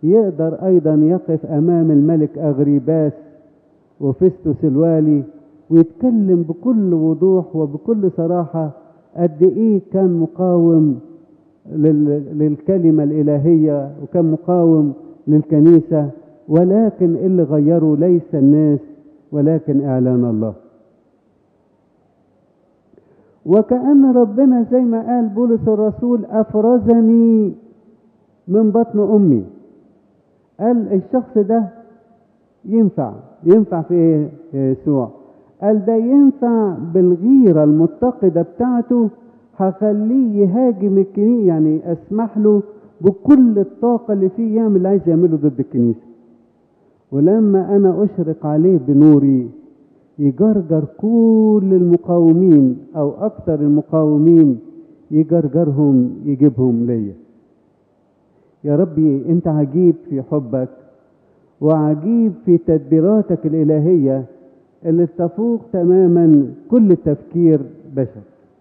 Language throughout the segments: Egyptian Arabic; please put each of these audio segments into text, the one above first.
يقدر أيضا يقف أمام الملك أغريباس وفستس الوالي ويتكلم بكل وضوح وبكل صراحة قد إيه كان مقاوم للكلمة الإلهية وكان مقاوم للكنيسة ولكن اللي غيره ليس الناس ولكن إعلان الله وكأن ربنا زي ما قال بولس الرسول أفرزني من بطن أمي قال الشخص ده ينفع ينفع في ايه يسوع قال ده ينفع بالغيرة المتقدة بتاعته هخليه يهاجم الكنيسة يعني اسمح له بكل الطاقة اللي فيه يعمل اللي عايز يعمله ضد الكنيسة ولما انا اشرق عليه بنوري يجرجر كل المقاومين او اكتر المقاومين يجرجرهم يجيبهم ليا يا ربي انت عجيب في حبك وعجيب في تدبيراتك الالهيه اللي تفوق تماما كل تفكير بشر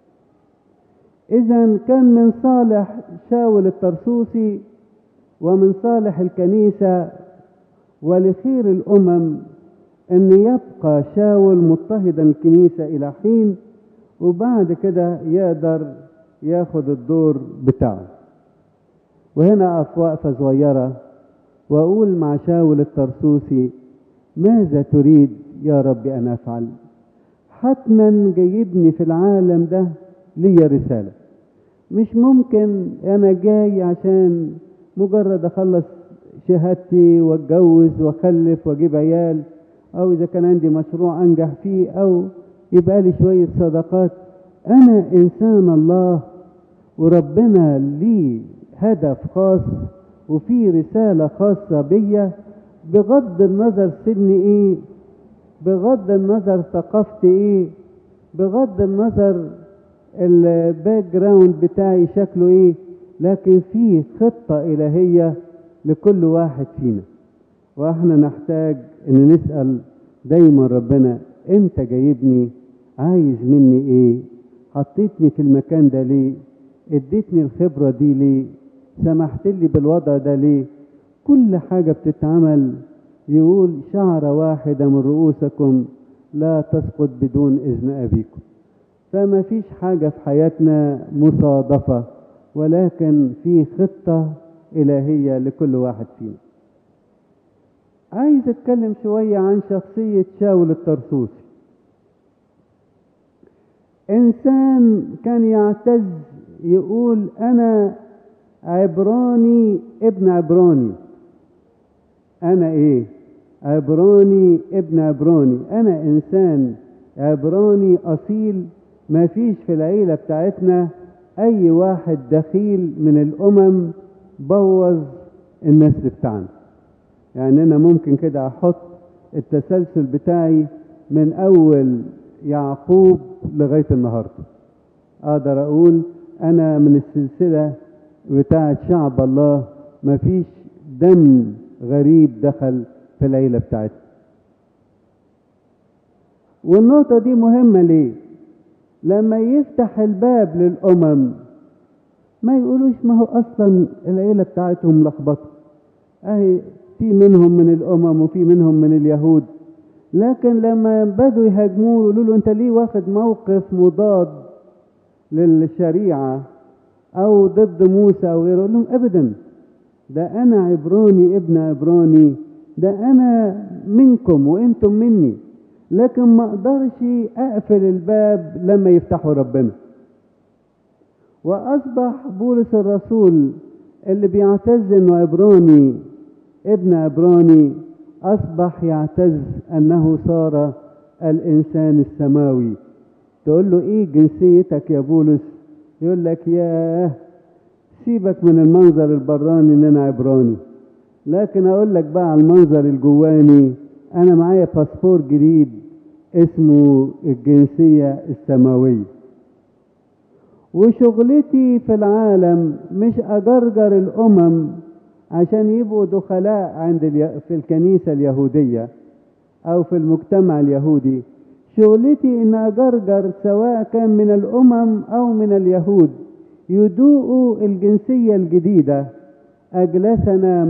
اذا كان من صالح شاول الطرسوسي ومن صالح الكنيسه ولخير الامم ان يبقى شاول مضطهدا الكنيسه الى حين وبعد كده يقدر ياخد الدور بتاعه وهنا أقف وقفة صغيرة وأقول مع شاول الطرسوسي ماذا تريد يا رب أن أفعل حتما جايبني في العالم ده ليا رسالة مش ممكن أنا جاي عشان مجرد أخلص شهادتي واتجوز واخلف واجيب عيال او اذا كان عندي مشروع انجح فيه او يبقى لي شويه صدقات انا انسان الله وربنا ليه هدف خاص وفي رسالة خاصة بيا بغض النظر سني ايه بغض النظر ثقافتي ايه بغض النظر الباك جراوند بتاعي شكله ايه لكن في خطة إلهية لكل واحد فينا واحنا نحتاج ان نسأل دايما ربنا انت جايبني عايز مني ايه حطيتني في المكان ده ليه اديتني الخبرة دي ليه سمحت لي بالوضع ده ليه كل حاجة بتتعمل يقول شعرة واحدة من رؤوسكم لا تسقط بدون إذن أبيكم فما فيش حاجة في حياتنا مصادفة ولكن في خطة إلهية لكل واحد فينا عايز اتكلم شوية عن شخصية شاول الطرسوسي انسان كان يعتز يقول انا عبراني ابن عبراني انا ايه عبراني ابن عبراني انا انسان عبراني اصيل ما فيش في العيلة بتاعتنا اي واحد دخيل من الامم بوظ النسل بتاعنا يعني انا ممكن كده احط التسلسل بتاعي من اول يعقوب لغاية النهاردة اقدر اقول انا من السلسلة بتاعة شعب الله مفيش دم غريب دخل في العيلة بتاعتنا والنقطة دي مهمة ليه لما يفتح الباب للأمم ما يقولوش ما هو أصلا العيلة بتاعتهم لخبطة أهي في منهم من الأمم وفي منهم من اليهود لكن لما بدوا يهاجموه يقولوا له أنت ليه واخد موقف مضاد للشريعة أو ضد موسى أو غيره يقول لهم أبدا ده أنا عبراني ابن عبراني ده أنا منكم وأنتم مني لكن ما أقدرش أقفل الباب لما يفتحوا ربنا وأصبح بولس الرسول اللي بيعتز إنه عبراني ابن عبراني أصبح يعتز أنه صار الإنسان السماوي تقول له إيه جنسيتك يا بولس يقول لك ياه سيبك من المنظر البراني ان انا عبراني لكن اقول لك بقى على المنظر الجواني انا معايا باسبور جديد اسمه الجنسية السماوية وشغلتي في العالم مش اجرجر الامم عشان يبقوا دخلاء عند الي... في الكنيسة اليهودية او في المجتمع اليهودي شغلتي ان اجرجر سواء كان من الامم او من اليهود يدوقوا الجنسية الجديدة اجلسنا